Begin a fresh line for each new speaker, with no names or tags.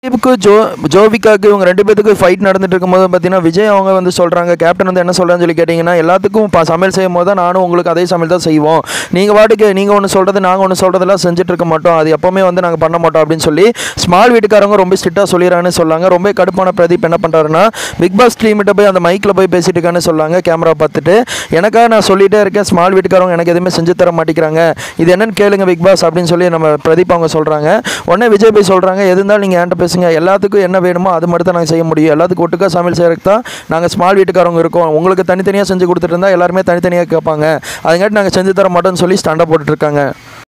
தீபுக்கு Joe ஜோவிகாக்கு இவங்க ரெண்டு பேத்துக்கு ஃபைட் நடந்துட்டு இருக்கும்போது பார்த்தீங்கன்னா விஜய் அவங்க வந்து சொல்கிறாங்க கேப்டன் வந்து என்ன சொல்கிறான்னு சொல்லி கேட்டிங்கன்னா எல்லாத்துக்கும் ப சமையல் செய்யும் போது தான் நானும் உங்களுக்கு அதே சமையல் தான் செய்வோம் நீங்கள் வாட்டுக்கு நீங்கள் ஒன்று சொல்கிறது நாங்கள் ஒன்று சொல்கிறதெல்லாம் செஞ்சுட்டு இருக்க மாட்டோம் அது எப்போவுமே வந்து நாங்கள் பண்ண மாட்டோம் அப்படின்னு சொல்லி ஸ்மால் வீட்டுக்காரங்க ரொம்ப ஸ்ட்ரிக்டாக சொல்லிடுறாங்கன்னு சொல்லாங்க ரொம்ப கடுப்பான பிரதீப் என்ன பண்ணுறாருன்னா பிக் பாஸ் டீமிட்ட போய் அந்த மைக்கில் போய் பேசிட்டு இருக்கான்னு சொல்லாங்க கேமரா பார்த்துட்டு எனக்காக நான் சொல்லிட்டே இருக்கேன் ஸ்மால் வீட்டுக்காரங்க எனக்கு எதுவுமே செஞ்சு தர மாட்டேங்கிறாங்க இது என்னன்னு கேளுங்க பிக் பாஸ் அப்படின்னு சொல்லி நம்ம பிரதீப் அவங்க சொல்கிறாங்க உடனே விஜய் போய் சொல்கிறாங்க எது இருந்தாலும் நீங்கள் என்கிட்ட பேசுங்க எல்லாத்துக்கும் என்ன வேணுமோ அது மட்டும் தான் நாங்கள் செய்ய முடியும் எல்லாத்துக்கும் ஒட்டுக்கா சமையல் செய்யறதுக்கு தான் நாங்கள் ஸ்மால் வீட்டுக்காரங்க இருக்கோம் உங்களுக்கு தனித்தனியாக செஞ்சு கொடுத்துட்டு இருந்தால் எல்லாருமே தனித்தனியாக கேட்பாங்க அதுங்காட்டி நாங்கள் செஞ்சு தர மாட்டோம்னு சொல்லி ஸ்டாண்டாக போட்டுட்ருக்காங்க